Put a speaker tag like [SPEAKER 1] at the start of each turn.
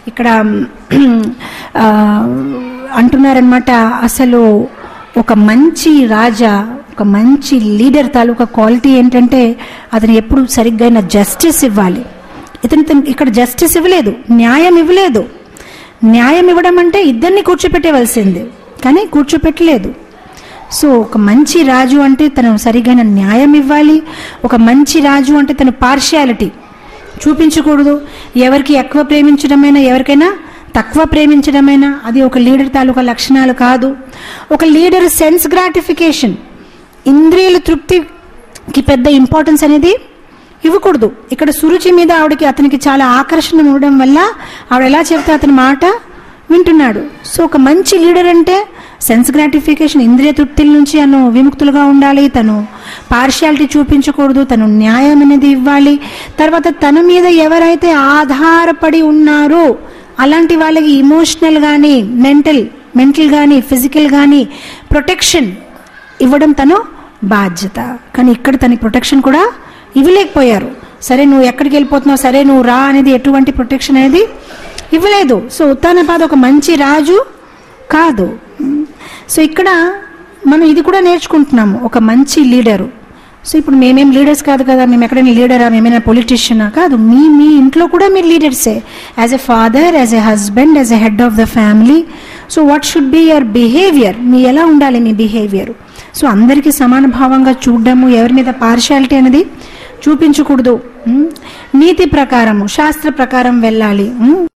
[SPEAKER 1] ఇక్కడ ఆ, అంటున్నారనమాట అసలు ఒక మంచి రాజా ఒక మంచి లీడర్ తాలూకా క్వాలిటీ ఏంటంటే అతను ఎప్పుడు సరిగ్గా జస్టిస్ ఇవ్వాలి ఇతను ఇతను ఇక్కడ జస్టిస్ ఇవ్వలేదు న్యాయం ఇవ్వలేదు న్యాయం ఇవ్వడం అంటే ఇద్దరిని కూర్చోపెట్టేవలసింది కానీ కూర్చోపెట్టలేదు సో ఒక మంచి రాజు అంటే తను సరిగైన న్యాయం ఇవ్వాలి ఒక మంచి రాజు అంటే తన పార్షియాలిటీ చూపించకూడదు ఎవరికి ఎక్కువ ప్రేమించడమైనా ఎవరికైనా తక్కువ ప్రేమించడమైనా అది ఒక లీడర్ తాలూకా లక్షణాలు కాదు ఒక లీడర్ సెన్స్ గ్రాటిఫికేషన్ ఇంద్రియుల తృప్తికి పెద్ద ఇంపార్టెన్స్ అనేది ఇవ్వకూడదు ఇక్కడ సురుచి మీద ఆవిడకి అతనికి చాలా ఆకర్షణ ఇవ్వడం వల్ల ఆవిడ ఎలా చెప్తే అతని మాట వింటున్నాడు సో ఒక మంచి లీడర్ అంటే సెన్స్ గ్రాటిఫికేషన్ ఇంద్రియ తృప్తుల నుంచి అను విముక్తులుగా ఉండాలి తను పార్షియాలిటీ చూపించకూడదు తను న్యాయం అనేది ఇవ్వాలి తర్వాత తన మీద ఎవరైతే ఆధారపడి ఉన్నారో అలాంటి వాళ్ళకి ఇమోషనల్ కానీ మెంటల్ మెంటల్ కానీ ఫిజికల్ కానీ ప్రొటెక్షన్ ఇవ్వడం తను బాధ్యత కానీ ఇక్కడ తన ప్రొటెక్షన్ కూడా ఇవ్వలేకపోయారు సరే నువ్వు ఎక్కడికి వెళ్ళిపోతున్నావు సరే నువ్వు రా అనేది ఎటువంటి ప్రొటెక్షన్ అనేది ఇవ్వలేదు సో ఉత్తానపాద ఒక మంచి రాజు కాదు సో ఇక్కడ మనం ఇది కూడా నేర్చుకుంటున్నాము ఒక మంచి లీడరు సో ఇప్పుడు మేమేం లీడర్స్ కాదు కదా మేము ఎక్కడైనా లీడరా మేమైనా పొలిటీషియనా కాదు మీ మీ ఇంట్లో కూడా మీరు లీడర్సే as a father as a husband as a head of the family so what should be your behaviour మీ ఎలా ఉండాలి మీ బిహేవియర్ సో అందరికీ సమాన భావంగా చూడడము ఎవరి మీద పార్షాలిటీ అనేది చూపించకూడదు ఉమ్. నీతి ప్రకారము శాస్త్ర ప్రకారం వెళ్ళాలి ఉమ్.